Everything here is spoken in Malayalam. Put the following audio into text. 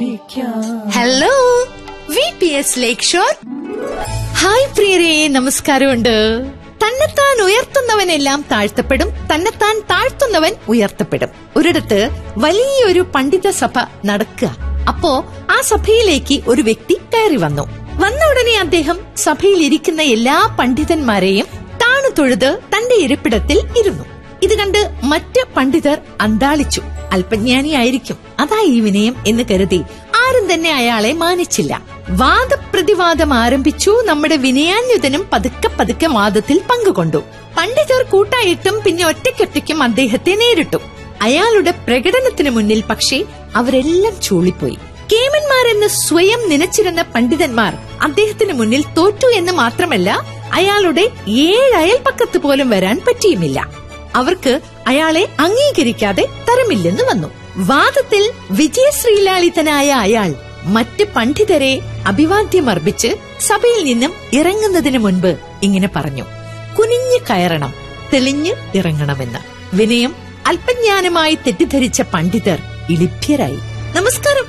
hello V P S Lakeshore hi പ്രിയരെ നമസ്കാരമുണ്ട് തന്നെത്താൻ ഉയർത്തുന്നവനെല്ലാം താഴ്ത്തപ്പെടും തന്നെത്താൻ താഴ്ത്തുന്നവൻ ഉയർത്തപ്പെടും ഒരിടത്ത് വലിയൊരു പണ്ഡിത സഭ നടക്കുക അപ്പോ ആ സഭയിലേക്ക് ഒരു വ്യക്തി കയറി വന്നു വന്ന ഉടനെ അദ്ദേഹം സഭയിൽ ഇരിക്കുന്ന എല്ലാ പണ്ഡിതന്മാരെയും താണു തൊഴുത് തന്റെ ഇരിപ്പിടത്തിൽ ഇരുന്നു ഇത് കണ്ട് മറ്റ് പണ്ഡിതർ അന്താളിച്ചു അല്പജ്ഞാനിയായിരിക്കും അതാ ഈ വിനയം എന്ന് കരുതി ആരും തന്നെ അയാളെ മാനിച്ചില്ല വാദപ്രതിവാദം ആരംഭിച്ചു നമ്മുടെ വിനയാന്യുതനും പതുക്കെ പതുക്കെ വാദത്തിൽ പങ്കുകൊണ്ടു പണ്ഡിതർ കൂട്ടായിട്ടും പിന്നെ ഒറ്റയ്ക്കൊറ്റയ്ക്കും അദ്ദേഹത്തെ നേരിട്ടു അയാളുടെ പ്രകടനത്തിന് മുന്നിൽ പക്ഷേ അവരെല്ലാം ചൂളിപ്പോയി കേമന്മാരെന്ന് സ്വയം നനച്ചിരുന്ന പണ്ഡിതന്മാർ അദ്ദേഹത്തിന് മുന്നിൽ തോറ്റു എന്ന് മാത്രമല്ല അയാളുടെ ഏഴ് അയൽപ്പക്കത്ത് പോലും വരാൻ പറ്റിയുമില്ല അവർക്ക് അയാളെ അംഗീകരിക്കാതെ തരമില്ലെന്ന് വന്നു വാദത്തിൽ വിജയശ്രീലാളിതനായ അയാൾ മറ്റ് പണ്ഡിതരെ അഭിവാദ്യമർപ്പിച്ച് സഭയിൽ നിന്നും ഇറങ്ങുന്നതിന് മുൻപ് ഇങ്ങനെ പറഞ്ഞു കുനിഞ്ഞു കയറണം തെളിഞ്ഞ് ഇറങ്ങണമെന്ന് വിനയം അല്പജ്ഞാനമായി തെറ്റിദ്ധരിച്ച പണ്ഡിതർ ഇളിഭ്യരായി നമസ്കാരം